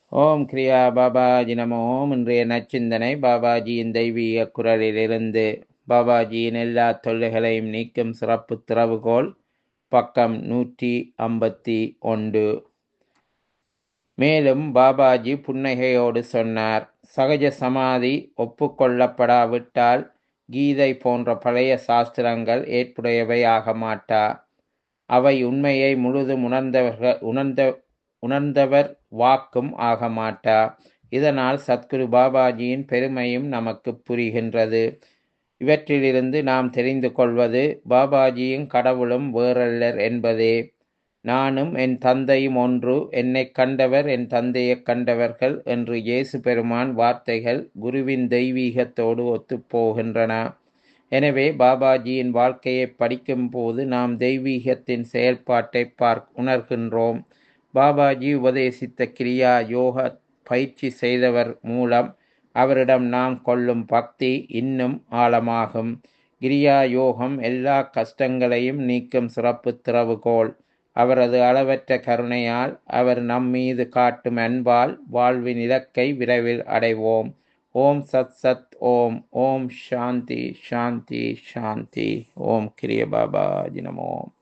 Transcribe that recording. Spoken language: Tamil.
ஓம் கிரியா பாபாஜி நம ஓம் இன்றைய நச்சிந்தனை பாபாஜியின் தெய்வீக குரலிலிருந்து பாபாஜியின் எல்லா தொல்லைகளையும் நீக்கும் சிறப்பு திறவுகோல் பக்கம் நூற்றி ஐம்பத்தி ஒன்று மேலும் பாபாஜி புன்னகையோடு சொன்னார் சகஜ சமாதி ஒப்புக்கொள்ளப்படாவிட்டால் கீதை போன்ற பழைய சாஸ்திரங்கள் ஏற்புடையவை ஆக மாட்டா அவை உண்மையை முழுதும் உணர்ந்தவர்கள் உணர்ந்த உணர்ந்தவர் வாக்கும் ஆக மாட்டா இதனால் சத்குரு பாபாஜியின் பெருமையும் நமக்கு புரிகின்றது இவற்றிலிருந்து நாம் தெரிந்து கொள்வது பாபாஜியும் கடவுளும் வேறல்லர் என்பதே நானும் என் தந்தையும் ஒன்று என்னை கண்டவர் என் தந்தையை கண்டவர்கள் என்று இயேசு பெருமான் வார்த்தைகள் குருவின் தெய்வீகத்தோடு ஒத்துப்போகின்றன எனவே பாபாஜியின் வாழ்க்கையை படிக்கும் போது நாம் தெய்வீகத்தின் செயல்பாட்டை பார் உணர்கின்றோம் பாபாஜி உபதேசித்த கிரியா யோக பயிற்சி செய்தவர் மூலம் அவரிடம் நாம் கொள்ளும் பக்தி இன்னும் ஆழமாகும் கிரியா யோகம் எல்லா கஷ்டங்களையும் நீக்கும் சிறப்பு திறவுகோல் அவரது அளவற்ற கருணையால் அவர் நம் மீது காட்டும் அன்பால் வாழ்வின் இலக்கை விரைவில் அடைவோம் ஓம் சத் சத் ஓம் ஓம் சாந்தி சாந்தி சாந்தி ஓம் கிரிய பாபாஜி நமோம்